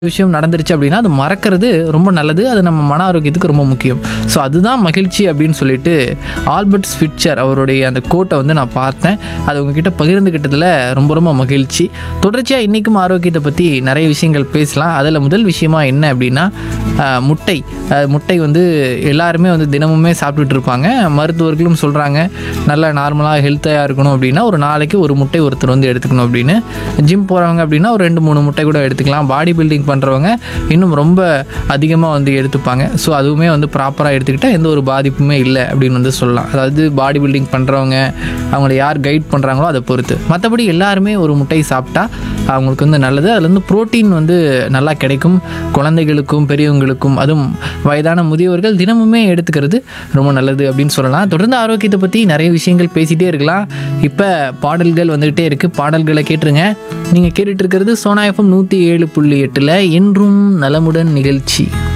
விஷயம் நடந்துருச்சு அப்படின்னா அது மறக்கிறது ரொம்ப நல்லது அது நம்ம மன ஆரோக்கியத்துக்கு ரொம்ப முக்கியம் ஸோ அதுதான் மகிழ்ச்சி அப்படின்னு சொல்லிட்டு ஆல்பர்ட் ஸ்விட்சர் அவருடைய அந்த கோட்டை வந்து நான் பார்த்தேன் அது உங்ககிட்ட பகிர்ந்துக்கிட்டதில் ரொம்ப ரொம்ப மகிழ்ச்சி தொடர்ச்சியாக இன்றைக்கும் ஆரோக்கியத்தை பற்றி நிறைய விஷயங்கள் பேசலாம் அதில் முதல் விஷயமா என்ன அப்படின்னா ஆஹ், முட்டை ஆஹ், முட்டை வந்து எல்லாருமே வந்து தினமுமே சாப்பிட்டுட்டு இருப்பாங்க மருத்துவர்களும் சொல்கிறாங்க நல்லா நார்மலாக ஹெல்த்தாக இருக்கணும் அப்படின்னா ஒரு நாளைக்கு ஒரு முட்டை ஒருத்தர் வந்து எடுத்துக்கணும் அப்படின்னு ஜிம் போகிறவங்க அப்படின்னா ஒரு ரெண்டு மூணு முட்டை கூட எடுத்துக்கலாம் பாடி பில்டிங் பண்ணுறவங்க இன்னும் ரொம்ப அதிகமாக வந்து எடுத்துப்பாங்க ஸோ அதுவுமே வந்து ப்ராப்பராக எடுத்துக்கிட்டால் எந்த ஒரு பாதிப்புமே இல்லை அப்படின்னு வந்து சொல்லலாம் அதாவது பாடி பில்டிங் பண்ணுறவங்க அவங்கள யார் கைட் பண்ணுறாங்களோ அதை பொறுத்து மற்றபடி எல்லாருமே ஒரு முட்டை சாப்பிட்டா அவங்களுக்கு வந்து நல்லது அதுலேருந்து புரோட்டீன் வந்து நல்லா கிடைக்கும் குழந்தைகளுக்கும் பெரியவங்களுக்கும் அதுவும் வயதான முதியவர்கள் தினமுமே எடுத்துக்கிறது ரொம்ப நல்லது அப்படின்னு சொல்லலாம் தொடர்ந்து ஆரோக்கியத்தை பற்றி நிறைய விஷயங்கள் பேசிகிட்டே இருக்கலாம் இப்போ பாடல்கள் வந்துகிட்டே இருக்குது பாடல்களை கேட்டுருங்க நீங்கள் கேட்டுட்டு இருக்கிறது சோனா எஃப்எம் நூற்றி ஏழு புள்ளி எட்டில் என்றும் நலமுடன் நிகழ்ச்சி